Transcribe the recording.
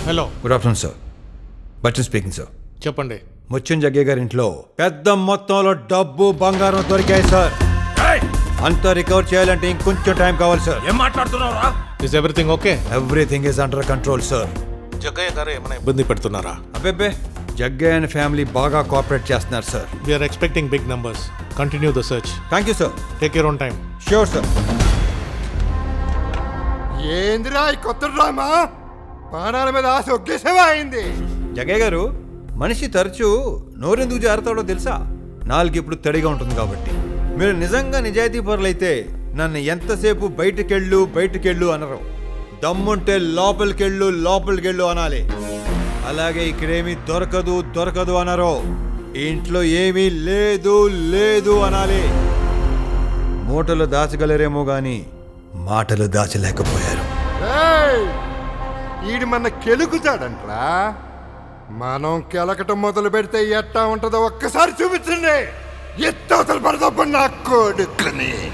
Hello good afternoon sir Bachchan speaking sir చెప్పండి ముత్యం జగ్గే గారి ఇంట్లో పెద్ద మొత్తంలో డబ్బు బంగారం దొరికాయి సార్ అంతా రికవర్ చేయాలంటే ఇంకొంచెం టైం కావాలి సార్ ఏం మాట్లాడుతున్నావురా is everything okay everything is under control sir Jaggaiah garu ఏమైనా ఇబ్బంది పెడుతున్నారా అబ్బెబ్బే జగ్గే అండ్ ఫ్యామిలీ బాగా కోఆపరేట్ చేస్తున్నారు sir we are expecting big numbers continue the search thank you sir take your own time sure sir ఏందిరా ఈ కొత్త డ్రామా ప్రాణాల మీద ఆశ ఒకేసేవా అయింది జగ్గయ్య గారు మనిషి తరచూ నోరెందుకు జారుతాడో తెలుసా నాలుగు ఇప్పుడు తడిగా ఉంటుంది కాబట్టి మీరు నిజంగా నిజాయితీ పరులైతే నన్ను ఎంతసేపు బయటికెళ్ళు బయటికెళ్ళు అనరు దమ్ముంటే లోపలికెళ్ళు లోపలికెళ్ళు అనాలి అలాగే ఇక్కడేమీ దొరకదు దొరకదు అనరు ఈ ఇంట్లో ఏమీ లేదు లేదు అనాలి మూటలు దాచగలరేమో గాని మాటలు దాచలేకపోయారు ఏయ్! ఈడు మన కెలుకుతాడంట్రా మనం కెలకటం మొదలు పెడితే ఎట్టా ఉంటుందో ఒక్కసారి చూపించండి ఎత్తవతలు పడదప్ప నా కొడుకుని